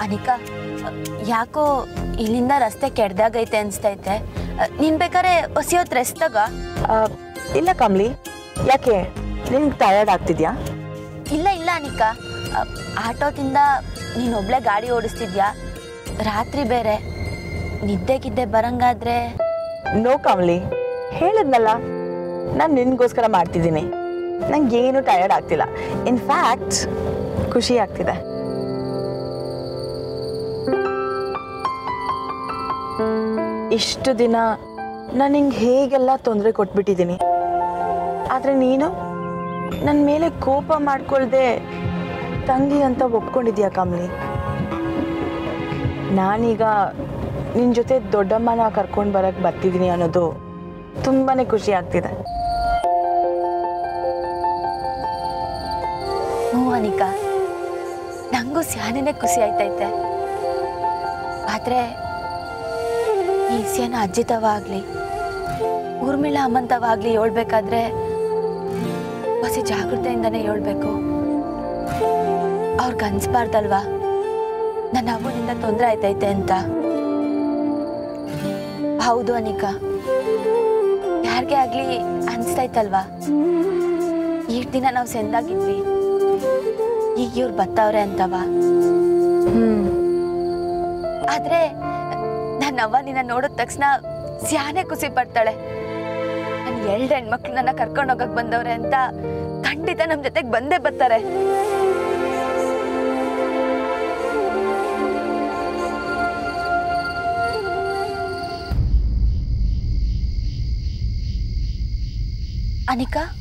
ಅನಿಕಾ ಯಾಕೋ ಇಲ್ಲಿಂದ ರಸ್ತೆ ಕೆಡ್ದಾಗೈತೆ ಅನ್ಸ್ತೈತೆ ನೀನ್ ಬೇಕಾದ್ರೆ ಹೊಸಿಯೋತ್ ರೆಸ್ಟ್ ತಗ ಆ, ಇಲ್ಲ ಕಮ್ಲಿ ಯಾಕೆ ನಿನ್ಗೆ ಟಯರ್ಡ್ ಆಗ್ತಿದ್ಯಾ ಇಲ್ಲ ಇಲ್ಲ ಅನಿಕಾ ಅ, ಆಟೋದಿಂದ ನೀನ್ ಒಬ್ಳೆ ಗಾಡಿ ಓಡಿಸ್ತಿದ್ಯಾ ರಾತ್ರಿ ಬೇರೆ ನಿದ್ದೆ ಗಿದ್ದೆ ಬರಂಗಾದ್ರೆ ನೋ ಕಮ್ಲಿ ಹೇಳಿದ್ನಲ್ಲ ನಾನು ನಿನ್ಗೋಸ್ಕರ ಮಾಡ್ತಿದ್ದೀನಿ ನಂಗೆ ಏನು ಟಯರ್ಡ್ ಆಗ್ತಿಲ್ಲ ಇನ್ಫ್ಯಾಕ್ಟ್ ಖುಷಿ ಆಗ್ತಿದೆ ಇಷ್ಟು ದಿನ ನಾನು ಹಿಂಗೆ ಹೇಗೆಲ್ಲ ತೊಂದರೆ ಕೊಟ್ಬಿಟ್ಟಿದ್ದೀನಿ ಆದರೆ ನೀನು ನನ್ನ ಮೇಲೆ ಕೋಪ ಮಾಡ್ಕೊಳ್ದೆ ತಂಗಿ ಅಂತ ಒಪ್ಕೊಂಡಿದ್ಯಾ ಕಮ್ಲಿ ನಾನೀಗ ನಿನ್ನ ಜೊತೆ ದೊಡ್ಡಮ್ಮನ ಕರ್ಕೊಂಡು ಬರಕ್ಕೆ ಬರ್ತಿದ್ದೀನಿ ಅನ್ನೋದು ತುಂಬಾ ಖುಷಿ ಆಗ್ತಿದೆ ಹ್ಞೂ ಅನಿಕಾ ನಂಗೂ ಸ್ಯಾನೇನೆ ಖುಷಿ ಆಯ್ತೈತೆ ಆದ್ರೆ ಈ ವಿಷಯನ ಅಜ್ಜಿತವಾಗ್ಲಿ ಊರ್ಮಿಳ ಅಮ್ಮಂತವಾಗ್ಲಿ ಹೇಳ್ಬೇಕಾದ್ರೆ ಹೊಸಿ ಜಾಗೃತೆಯಿಂದನೇ ಹೇಳ್ಬೇಕು ಅವ್ರಿಗೆ ಅನ್ಸ್ಬಾರ್ದಲ್ವಾ ನನ್ನ ಅಮ್ಮನಿಂದ ತೊಂದರೆ ಆಯ್ತೈತೆ ಅಂತ ಹೌದು ಅನಿಕಾ ಯಾರಿಗೆ ಆಗ್ಲಿ ಅನ್ಸ್ತೈತಲ್ವಾ ಈ ದಿನ ನಾವು ಸೆಂದಾಗಿದ್ವಿ ಈಗ ಇವ್ರು ಬತ್ತವ್ರೆ ಅಂತವ ಹ್ಮ್ ಆದ್ರೆ ನನ್ನ ಅವ್ವ ನಿನ್ನ ನೋಡಿದ ತಕ್ಷಣ ಸ್ಯಾನೆ ಖುಷಿ ಪಡ್ತಾಳೆ ನನ್ ಎರಡು ಹೆಣ್ಮಕ್ಳು ನನ್ನ ಕರ್ಕೊಂಡು ಹೋಗಕ್ ಬಂದವ್ರೆ ಅಂತ ಖಂಡಿತ ನಮ್ ಜೊತೆಗೆ ಬಂದೇ ಬರ್ತಾರೆ ಅನಿಕಾ